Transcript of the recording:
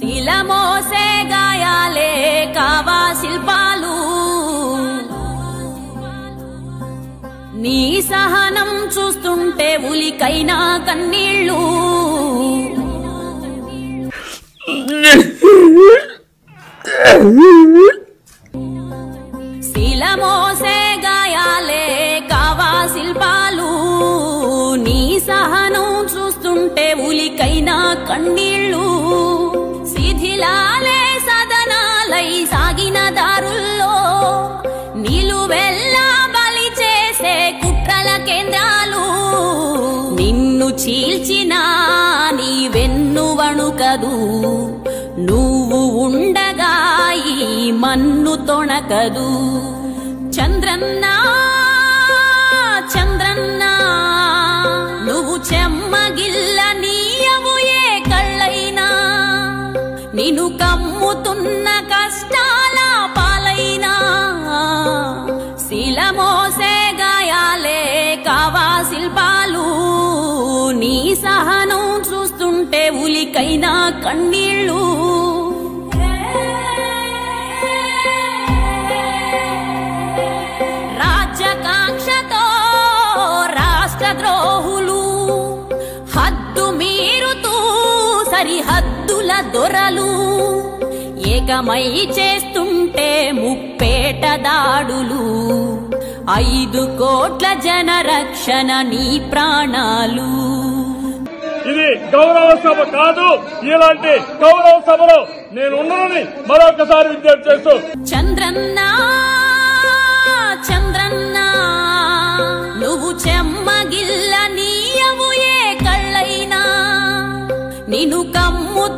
శిలమోసే గాయాలే కావా శిల్పాలు నీ సహనం చూస్తుంటే ఉలికైనా కన్నీళ్ళు శిలమోసే గాయాలే కావా శిల్పాలు నీ సహనం చూస్తుంటే ఉలికైనా కన్నీళ్ళు శిథిలాలే సదనాలై సాగిన దారుల్లో నిలువెల్లా బలి చేసే కుట్రల కేంద్రాలు నిన్ను చీల్చిన నీ వెన్ను వణుకదు నువ్వు ఉండగా ఈ మన్ను తొణకదు చంద్రన్న చంద్రన్న నువ్వు చెమ్మగిల్ల నీయవు ఏ కళ్ళైనా నిన్ను కమ్ముతున్న కష్టాల పాలైనా శిలమోసే గాయాలే కావా శిల్పాలు నీ సహనం చూస్తుంటే ఉలికైనా కన్నీళ్ళు రాజ్యకాంక్షతో రాష్ట్ర ద్రోహులు హద్దు మీరుతూ సరిహద్దుల దొరలు ఏకమై చేస్తుంటే ముప్పేట దాడులు ఐదు కోట్ల జన రక్షణ నీ ప్రాణాలు ఇది గౌరవ సభ కాదు ఇలాంటి గౌరవ సభలో నేను ఉన్నానని మరొకసారి విజ్ఞప్తి చేస్తూ చంద్రన్న చంద్రన్న నువ్వు చెమ్మగిల్ల నీయవు ఏ కళ్ళైనా నిన్ను కమ్ము